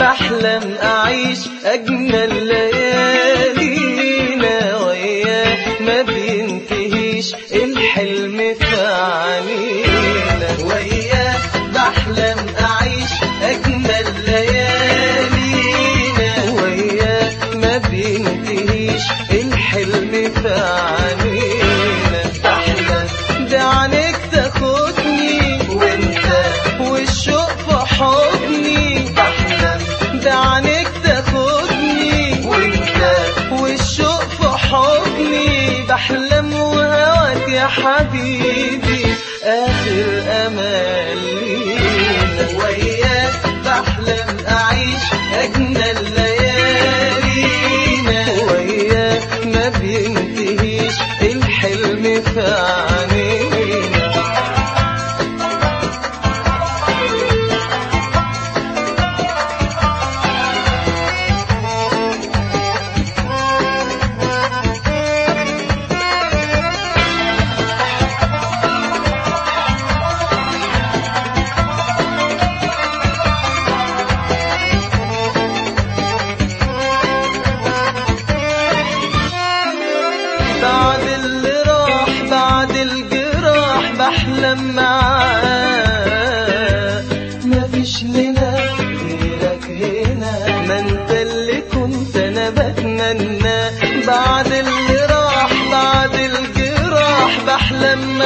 بحلم أعيش أجمل ليالينا وياه ما بينتهيش الحلم في عنينا وياه بحلم أعيش أجمل ليالينا وياه ما بينتهيش الحلم في عنينا بحلم بعينك تاخدني وانت والشوق في حضني بحلم بعينك تاخدني وانت والشوق في حضني بحلم وهواك يا حبيبي آخر أمل لينا وياك بحلم أعيش أجمل ليالينا وياك ما بينتهيش الحلم في عنينا بعد اللي راح بعد الجراح بحلم معاه مفيش لنا غيرك هنا ما انت اللي كنت انا بتمنى بعد اللي راح بعد الجراح بحلم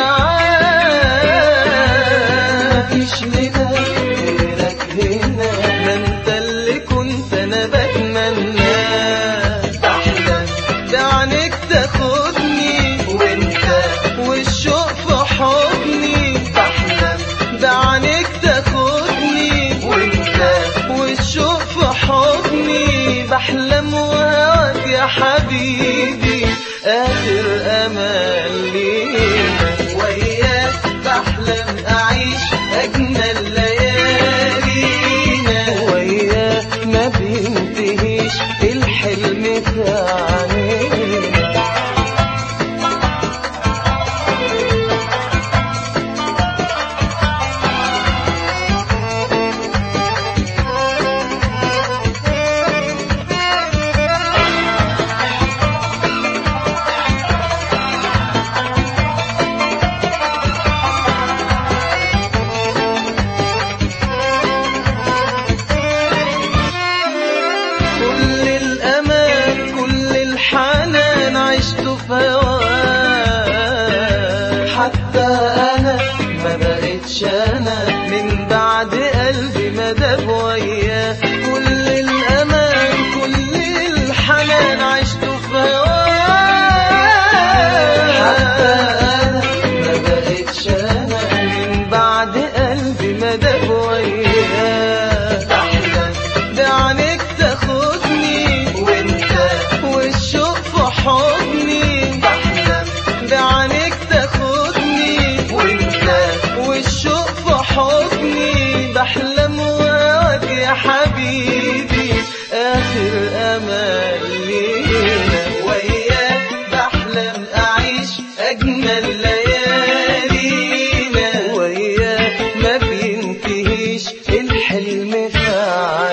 معاه مفيش لنا غيرك هنا ما انت اللي كنت انا بتمنى بحلم بعينك تاخدني وانت والشوق في حضني بحلم بعينك تاخدني وانت والشوق في حضني بحلم وهواك يا حبيبي آخر أمل لينا وياك بحلم أعيش أجمل ليالينا وياك ما بينتهيش الحلم في عنينا كل الأمان كل الحنان عشته في هواه حتى أنا ما بقتش أنا من بعد قلبي ما داب وياه كل الأمان كل الحنان عشته في هواه حتى أنا ما بقتش أنا من بعد قلبي ما داب وياه بحلم بعينك تاخدني وانت والشوق في حضني بحلم بعينك تاخدني وانت والشوق في حضني بحلم وهواك يا حبيبي آخر أمل لينا وياك بحلم أعيش أجمل ليالينا وياك ما بينتهيش الحلم في